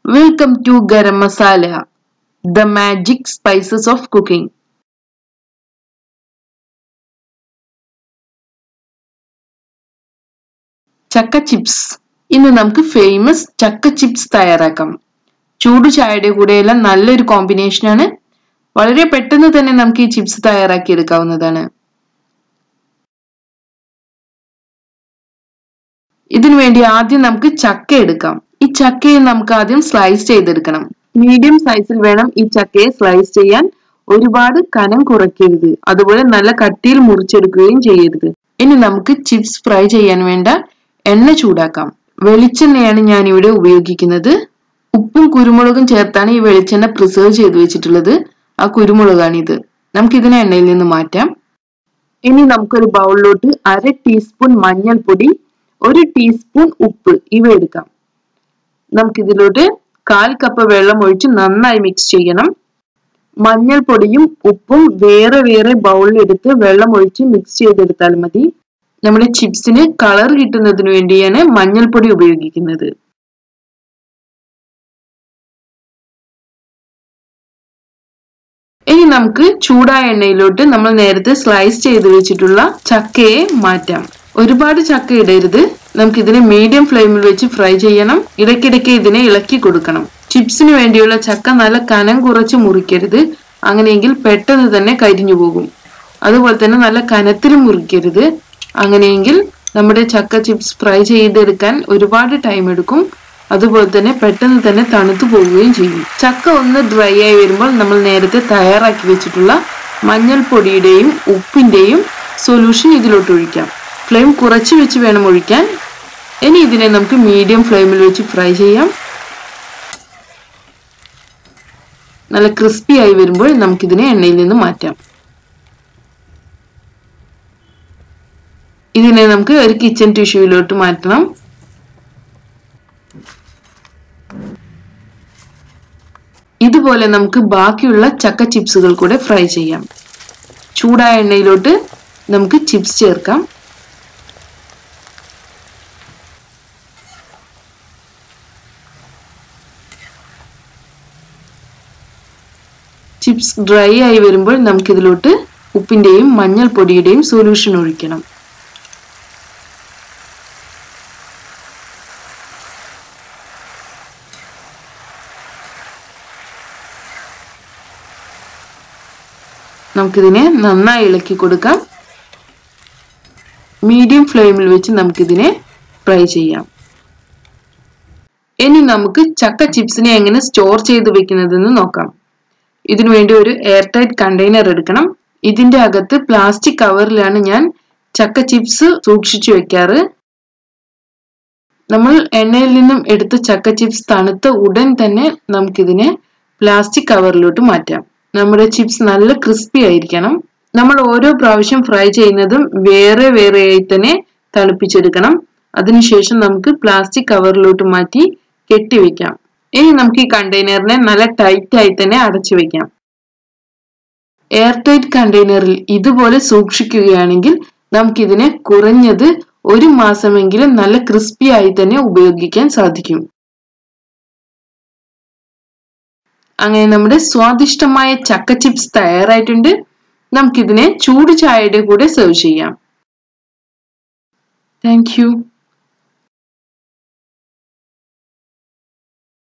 Welcome to Garam Masala, the magic spices of cooking. ചക്ക chips ഇന്ന് നമുക്ക് famous ചക്ക ചിപ്സ് തയ്യാറാക്കാം ചൂട് ചായയുടെ കൂടെയെല്ലാം നല്ലൊരു കോമ്പിനേഷനാണ് വളരെ പെട്ടെന്ന് തന്നെ നമുക്ക് ഈ ചിപ്സ് തയ്യാറാക്കി എടുക്കാവുന്നതാണ് ഇതിനു വേണ്ടി ആദ്യം നമുക്ക് ചക്ക എടുക്കാം ഈ ചക്കയെ നമുക്ക് ആദ്യം സ്ലൈസ് ചെയ്തെടുക്കണം മീഡിയം സൈസിൽ വേണം ഈ ചക്കയെ സ്ലൈസ് ചെയ്യാൻ ഒരുപാട് കനം കുറയ്ക്കരുത് അതുപോലെ നല്ല കട്ടിയിൽ മുറിച്ചെടുക്കുകയും ചെയ്യരുത് ഇനി നമുക്ക് ചിപ്സ് ഫ്രൈ ചെയ്യാൻ വേണ്ട എണ്ണ ചൂടാക്കാം വെളിച്ചെണ്ണയാണ് ഞാൻ ഇവിടെ ഉപയോഗിക്കുന്നത് ഉപ്പും കുരുമുളകും ചേർത്താണ് ഈ വെളിച്ചെണ്ണ പ്രിസർവ് ചെയ്ത് വെച്ചിട്ടുള്ളത് ആ കുരുമുളകാണിത് നമുക്ക് ഇതിനെ എണ്ണയിൽ നിന്ന് മാറ്റാം ഇനി നമുക്കൊരു ബൗളിലോട്ട് അര ടീസ്പൂൺ മഞ്ഞൾപ്പൊടി ഒരു ടീസ്പൂൺ ഉപ്പ് ഇവ എടുക്കാം നമുക്കിതിലോട്ട് കാൽ കപ്പ് വെള്ളം ഒഴിച്ച് നന്നായി മിക്സ് ചെയ്യണം മഞ്ഞൾപ്പൊടിയും ഉപ്പും വേറെ വേറെ ബൗളിൽ എടുത്ത് വെള്ളം ഒഴിച്ച് മിക്സ് ചെയ്തെടുത്താൽ മതി നമ്മുടെ ചിപ്സിന് കളർ കിട്ടുന്നതിന് വേണ്ടിയാണ് മഞ്ഞൾപ്പൊടി ഉപയോഗിക്കുന്നത് ഇനി നമുക്ക് ചൂടായ എണ്ണയിലോട്ട് നമ്മൾ നേരത്തെ സ്ലൈസ് ചെയ്ത് വെച്ചിട്ടുള്ള ചക്കയെ മാറ്റാം ഒരുപാട് ചക്ക ഇടരുത് നമുക്ക് ഇതിനെ മീഡിയം ഫ്ലെയിമിൽ വെച്ച് ഫ്രൈ ചെയ്യണം ഇടയ്ക്കിടയ്ക്ക് ഇതിനെ ഇളക്കി കൊടുക്കണം ചിപ്സിന് വേണ്ടിയുള്ള ചക്ക നല്ല കനം കുറച്ച് മുറിക്കരുത് അങ്ങനെയെങ്കിൽ പെട്ടെന്ന് തന്നെ കരിഞ്ഞു പോകും അതുപോലെ തന്നെ നല്ല കനത്തിൽ മുറിക്കരുത് അങ്ങനെയെങ്കിൽ നമ്മുടെ ചക്ക ചിപ്സ് ഫ്രൈ ചെയ്തെടുക്കാൻ ഒരുപാട് ടൈം എടുക്കും അതുപോലെ തന്നെ പെട്ടെന്ന് തന്നെ തണുത്തു പോവുകയും ചെയ്യും ചക്ക ഒന്ന് ഡ്രൈ ആയി വരുമ്പോൾ നമ്മൾ നേരത്തെ തയ്യാറാക്കി വെച്ചിട്ടുള്ള മഞ്ഞൾപ്പൊടിയുടെയും ഉപ്പിന്റെയും സൊല്യൂഷൻ ഇതിലോട്ട് ഒഴിക്കാം ഫ്ലെയിം കുറച്ച് വെച്ച് വേണം ഒഴിക്കാൻ ഇനി ഇതിനെ നമുക്ക് മീഡിയം ഫ്ലെയിമിൽ വെച്ച് ഫ്രൈ ചെയ്യാം നല്ല ക്രിസ്പി ആയി വരുമ്പോൾ നമുക്കിതിനെ എണ്ണയിൽ നിന്ന് മാറ്റാം ഇതിനെ നമുക്ക് ഒരു കിച്ചൺ ടിഷ്യൂയിലോട്ട് മാറ്റണം ഇതുപോലെ നമുക്ക് ബാക്കിയുള്ള ചക്ക ചിപ്സുകൾ കൂടെ ഫ്രൈ ചെയ്യാം ചൂടായ എണ്ണയിലോട്ട് നമുക്ക് ചിപ്സ് ചേർക്കാം ചിപ്സ് ഡ്രൈ ആയി വരുമ്പോൾ നമുക്കിതിലോട്ട് ഉപ്പിന്റെയും മഞ്ഞൾപ്പൊടിയുടെയും സൊല്യൂഷൻ ഒഴിക്കണം നമുക്കിതിനെ നന്നായി ഇളക്കി കൊടുക്കാം മീഡിയം ഫ്ലെയിമിൽ വെച്ച് നമുക്കിതിനെ ഫ്രൈ ചെയ്യാം ഇനി നമുക്ക് ചക്ക ചിപ്സിനെ എങ്ങനെ സ്റ്റോർ ചെയ്ത് വെക്കുന്നതെന്ന് നോക്കാം ഇതിനു വേണ്ടി ഒരു എയർ ടൈറ്റ് കണ്ടെയ്നർ എടുക്കണം ഇതിന്റെ അകത്ത് പ്ലാസ്റ്റിക് കവറിലാണ് ഞാൻ ചക്ക ചിപ്സ് സൂക്ഷിച്ചു വെക്കാറ് നമ്മൾ എണ്ണയിൽ നിന്നും എടുത്ത ചക്ക ചിപ്സ് തണുത്ത ഉടൻ തന്നെ നമുക്കിതിനെ പ്ലാസ്റ്റിക് കവറിലോട്ട് മാറ്റാം നമ്മുടെ ചിപ്സ് നല്ല ക്രിസ്പി ആയിരിക്കണം നമ്മൾ ഓരോ പ്രാവശ്യം ഫ്രൈ ചെയ്യുന്നതും വേറെ വേറെ ആയി തന്നെ തണുപ്പിച്ചെടുക്കണം അതിനുശേഷം നമുക്ക് പ്ലാസ്റ്റിക് കവറിലോട്ട് മാറ്റി കെട്ടിവെക്കാം ഇനി നമുക്ക് ഈ കണ്ടെയ്നറിനെ നല്ല ടൈറ്റ് ആയി തന്നെ അടച്ചു വെക്കാം എയർ ടൈറ്റ് കണ്ടെയ്നറിൽ ഇതുപോലെ സൂക്ഷിക്കുകയാണെങ്കിൽ നമുക്കിതിനെ കുറഞ്ഞത് ഒരു മാസമെങ്കിലും നല്ല ക്രിസ്പി ആയി തന്നെ ഉപയോഗിക്കാൻ സാധിക്കും അങ്ങനെ നമ്മുടെ സ്വാദിഷ്ടമായ ചക്ക ചിപ്സ് തയ്യാറായിട്ടുണ്ട് നമുക്കിതിനെ ചൂട് ചായയുടെ കൂടെ സെർവ് ചെയ്യാം താങ്ക്